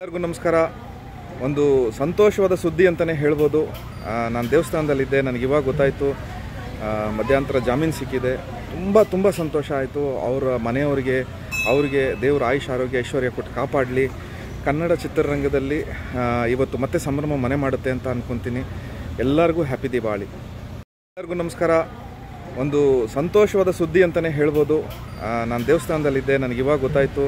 ಎಲ್ಲರಿಗೂ ನಮಸ್ಕಾರ ಒಂದು ಸಂತೋಷವಾದ ಸುದ್ದಿ ಅಂತಲೇ ಹೇಳ್ಬೋದು ನಾನು ದೇವಸ್ಥಾನದಲ್ಲಿದ್ದೆ ನನಗೆ ಇವಾಗ ಗೊತ್ತಾಯಿತು ಮಧ್ಯಂತರ ಜಾಮೀನು ಸಿಕ್ಕಿದೆ ತುಂಬ ತುಂಬ ಸಂತೋಷ ಆಯಿತು ಅವರ ಮನೆಯವರಿಗೆ ಅವರಿಗೆ ದೇವರ ಆಯುಷ್ ಆರೋಗ್ಯ ಐಶ್ವರ್ಯ ಕೊಟ್ಟು ಕಾಪಾಡಲಿ ಕನ್ನಡ ಚಿತ್ರರಂಗದಲ್ಲಿ ಆ, ಇವತ್ತು ಮತ್ತೆ ಸಂಭ್ರಮ ಮನೆ ಮಾಡುತ್ತೆ ಅಂತ ಅಂದ್ಕೊತೀನಿ ಎಲ್ಲರಿಗೂ ಹ್ಯಾಪಿ ದಿವಾಳಿ ಎಲ್ಲರಿಗೂ ನಮಸ್ಕಾರ ಒಂದು ಸಂತೋಷವಾದ ಸುದ್ದಿ ಅಂತಲೇ ಹೇಳ್ಬೋದು ನಾನು ದೇವಸ್ಥಾನದಲ್ಲಿದ್ದೆ ನನಗೆ ಇವಾಗ ಗೊತ್ತಾಯಿತು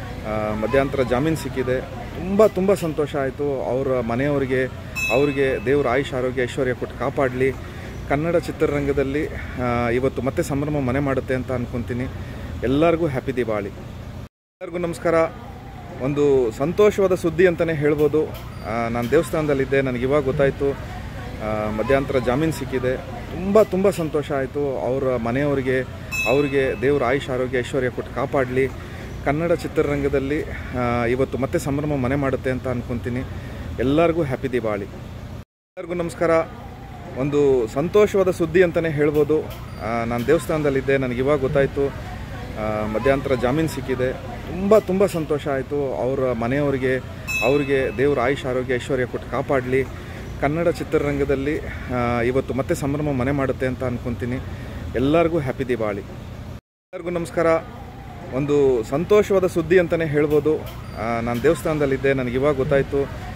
ಮಧ್ಯಂತರ ಜಾಮೀನು ಸಿಕ್ಕಿದೆ ತುಂಬ ತುಂಬ ಸಂತೋಷ ಆಯಿತು ಅವರ ಮನೆಯವರಿಗೆ ಅವರಿಗೆ ದೇವರ ಆಯುಷ್ ಆರೋಗ್ಯ ಐಶ್ವರ್ಯ ಕೊಟ್ಟು ಕಾಪಾಡಲಿ ಕನ್ನಡ ಚಿತ್ರರಂಗದಲ್ಲಿ ಆ, ಇವತ್ತು ಮತ್ತೆ ಸಂಭ್ರಮ ಮನೆ ಮಾಡುತ್ತೆ ಅಂತ ಅಂದ್ಕೊತೀನಿ ಎಲ್ಲರಿಗೂ ಹ್ಯಾಪಿ ದಿವಾಳಿ ಎಲ್ಲರಿಗೂ ನಮಸ್ಕಾರ ಒಂದು ಸಂತೋಷವಾದ ಸುದ್ದಿ ಅಂತಲೇ ಹೇಳ್ಬೋದು ನಾನು ದೇವಸ್ಥಾನದಲ್ಲಿದ್ದೆ ನನಗೆ ಇವಾಗ ಗೊತ್ತಾಯಿತು ಮಧ್ಯಂತರ ಜಾಮೀನು ಸಿಕ್ಕಿದೆ ತುಂಬ ತುಂಬ ಸಂತೋಷ ಆಯಿತು ಅವರ ಮನೆಯವರಿಗೆ ಅವರಿಗೆ ದೇವರ ಆಯುಷ್ ಆರೋಗ್ಯ ಐಶ್ವರ್ಯ ಕೊಟ್ಟು ಕಾಪಾಡಲಿ ಕನ್ನಡ ಚಿತ್ರರಂಗದಲ್ಲಿ ಆ, ಇವತ್ತು ಮತ್ತೆ ಸಂಭ್ರಮ ಮನೆ ಮಾಡುತ್ತೆ ಅಂತ ಅಂದ್ಕೊತೀನಿ ಎಲ್ಲರಿಗೂ ಹ್ಯಾಪಿ ದಿವಾಳಿ ಎಲ್ಲರಿಗೂ ನಮಸ್ಕಾರ ಒಂದು ಸಂತೋಷವಾದ ಸುದ್ದಿ ಅಂತಲೇ ಹೇಳ್ಬೋದು ನಾನು ದೇವಸ್ಥಾನದಲ್ಲಿದ್ದೆ ನನಗೆ ಇವಾಗ ಗೊತ್ತಾಯಿತು ಮಧ್ಯಂತರ ಜಾಮೀನು ಸಿಕ್ಕಿದೆ ತುಂಬ ತುಂಬ ಸಂತೋಷ ಆಯಿತು ಅವರ ಮನೆಯವರಿಗೆ ಅವರಿಗೆ ದೇವರ ಆಯುಷ್ ಆರೋಗ್ಯ ಐಶ್ವರ್ಯ ಕೊಟ್ಟು ಕಾಪಾಡಲಿ ಕನ್ನಡ ಚಿತ್ರರಂಗದಲ್ಲಿ ಆ, ಇವತ್ತು ಮತ್ತೆ ಸಂಭ್ರಮ ಮನೆ ಮಾಡುತ್ತೆ ಅಂತ ಅಂದ್ಕೊತೀನಿ ಎಲ್ಲರಿಗೂ ಹ್ಯಾಪಿ ದಿವಾಳಿ ಎಲ್ಲರಿಗೂ ನಮಸ್ಕಾರ ಒಂದು ಸಂತೋಷವಾದ ಸುದ್ದಿ ಅಂತಲೇ ಹೇಳ್ಬೋದು ನಾನು ದೇವಸ್ಥಾನದಲ್ಲಿದ್ದೆ ನನಗೆ ಇವಾಗ ಗೊತ್ತಾಯಿತು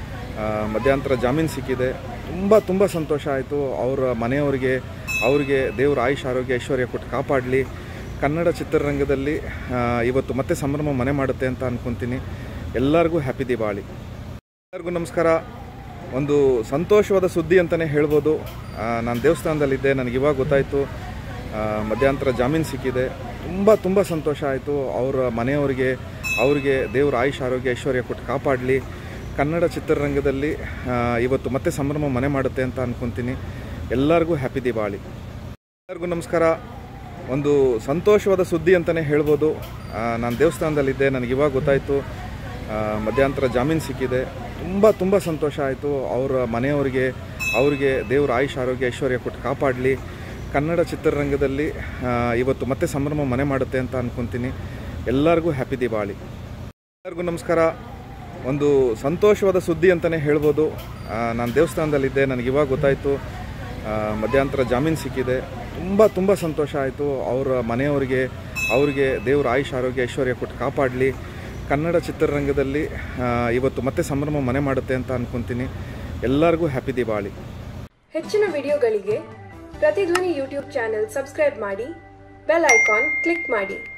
ಮಧ್ಯಂತರ ಜಾಮೀನು ಸಿಕ್ಕಿದೆ ತುಂಬ ತುಂಬ ಸಂತೋಷ ಆಯಿತು ಅವರ ಮನೆಯವರಿಗೆ ಅವರಿಗೆ ದೇವರ ಆಯುಷ್ ಆರೋಗ್ಯ ಐಶ್ವರ್ಯ ಕೊಟ್ಟು ಕಾಪಾಡಲಿ ಕನ್ನಡ ಚಿತ್ರರಂಗದಲ್ಲಿ ಆ, ಇವತ್ತು ಮತ್ತೆ ಸಂಭ್ರಮ ಮನೆ ಮಾಡುತ್ತೆ ಅಂತ ಅಂದ್ಕೊತೀನಿ ಎಲ್ಲರಿಗೂ ಹ್ಯಾಪಿ ದಿವಾಳಿ ಎಲ್ಲರಿಗೂ ನಮಸ್ಕಾರ ಒಂದು ಸಂತೋಷವಾದ ಸುದ್ದಿ ಅಂತಲೇ ಹೇಳ್ಬೋದು ನಾನು ದೇವಸ್ಥಾನದಲ್ಲಿದ್ದೆ ನನಗೆ ಇವಾಗ ಗೊತ್ತಾಯಿತು ಮಧ್ಯಂತರ ಜಾಮೀನು ಸಿಕ್ಕಿದೆ ತುಂಬ ತುಂಬ ಸಂತೋಷ ಆಯಿತು ಅವರ ಮನೆಯವರಿಗೆ ಅವರಿಗೆ ದೇವರ ಆಯುಷ್ ಆರೋಗ್ಯ ಐಶ್ವರ್ಯ ಕೊಟ್ಟು ಕಾಪಾಡಲಿ ಕನ್ನಡ ಚಿತ್ರರಂಗದಲ್ಲಿ ಆ, ಇವತ್ತು ಮತ್ತೆ ಸಂಭ್ರಮ ಮನೆ ಮಾಡುತ್ತೆ ಅಂತ ಅಂದ್ಕೊತೀನಿ ಎಲ್ಲರಿಗೂ ಹ್ಯಾಪಿ ದಿವಾಳಿ ಎಲ್ಲರಿಗೂ ನಮಸ್ಕಾರ ಒಂದು ಸಂತೋಷವಾದ ಸುದ್ದಿ ಅಂತಲೇ ಹೇಳ್ಬೋದು ನಾನು ದೇವಸ್ಥಾನದಲ್ಲಿದ್ದೆ ನನಗೆ ಇವಾಗ ಗೊತ್ತಾಯಿತು ಮಧ್ಯಂತರ ಜಾಮೀನು ಸಿಕ್ಕಿದೆ ತುಂಬ ತುಂಬ ಸಂತೋಷ ಆಯಿತು ಅವರ ಮನೆಯವರಿಗೆ ಅವರಿಗೆ ದೇವರ ಆಯುಷ್ ಆರೋಗ್ಯ ಐಶ್ವರ್ಯ ಕೊಟ್ಟು ಕಾಪಾಡಲಿ ಕನ್ನಡ ಚಿತ್ರರಂಗದಲ್ಲಿ ಆ, ಇವತ್ತು ಮತ್ತೆ ಸಂಭ್ರಮ ಮನೆ ಮಾಡುತ್ತೆ ಅಂತ ಅಂದ್ಕೊತೀನಿ ಎಲ್ಲರಿಗೂ ಹ್ಯಾಪಿ ದಿವಾಳಿ ಎಲ್ಲರಿಗೂ ನಮಸ್ಕಾರ ಒಂದು ಸಂತೋಷವಾದ ಸುದ್ದಿ ಅಂತಲೇ ಹೇಳ್ಬೋದು ನಾನು ದೇವಸ್ಥಾನದಲ್ಲಿದ್ದೆ ನನಗೆ ಇವಾಗ ಗೊತ್ತಾಯಿತು ಮಧ್ಯಂತರ ಜಾಮೀನು ಸಿಕ್ಕಿದೆ ತುಂಬ ತುಂಬ ಸಂತೋಷ ಆಯಿತು ಅವರ ಮನೆಯವರಿಗೆ ಅವರಿಗೆ ದೇವರ ಆಯುಷ್ ಆರೋಗ್ಯ ಐಶ್ವರ್ಯ ಕೊಟ್ಟು ಕಾಪಾಡಲಿ ಕನ್ನಡ ಚಿತ್ರರಂಗದಲ್ಲಿ ಆ, ಇವತ್ತು ಮತ್ತೆ ಸಂಭ್ರಮ ಮನೆ ಮಾಡುತ್ತೆ ಅಂತ ಅಂದ್ಕೊತೀನಿ ಎಲ್ಲರಿಗೂ ಹ್ಯಾಪಿ ದಿವಾಳಿ ಹೆಚ್ಚಿನ ವಿಡಿಯೋಗಳಿಗೆ ಪ್ರತಿಧ್ವನಿ ಯೂಟ್ಯೂಬ್ ಚಾನೆಲ್ ಸಬ್ಸ್ಕ್ರೈಬ್ ಮಾಡಿ ಬೆಲ್ ಐಕಾನ್ ಕ್ಲಿಕ್ ಮಾಡಿ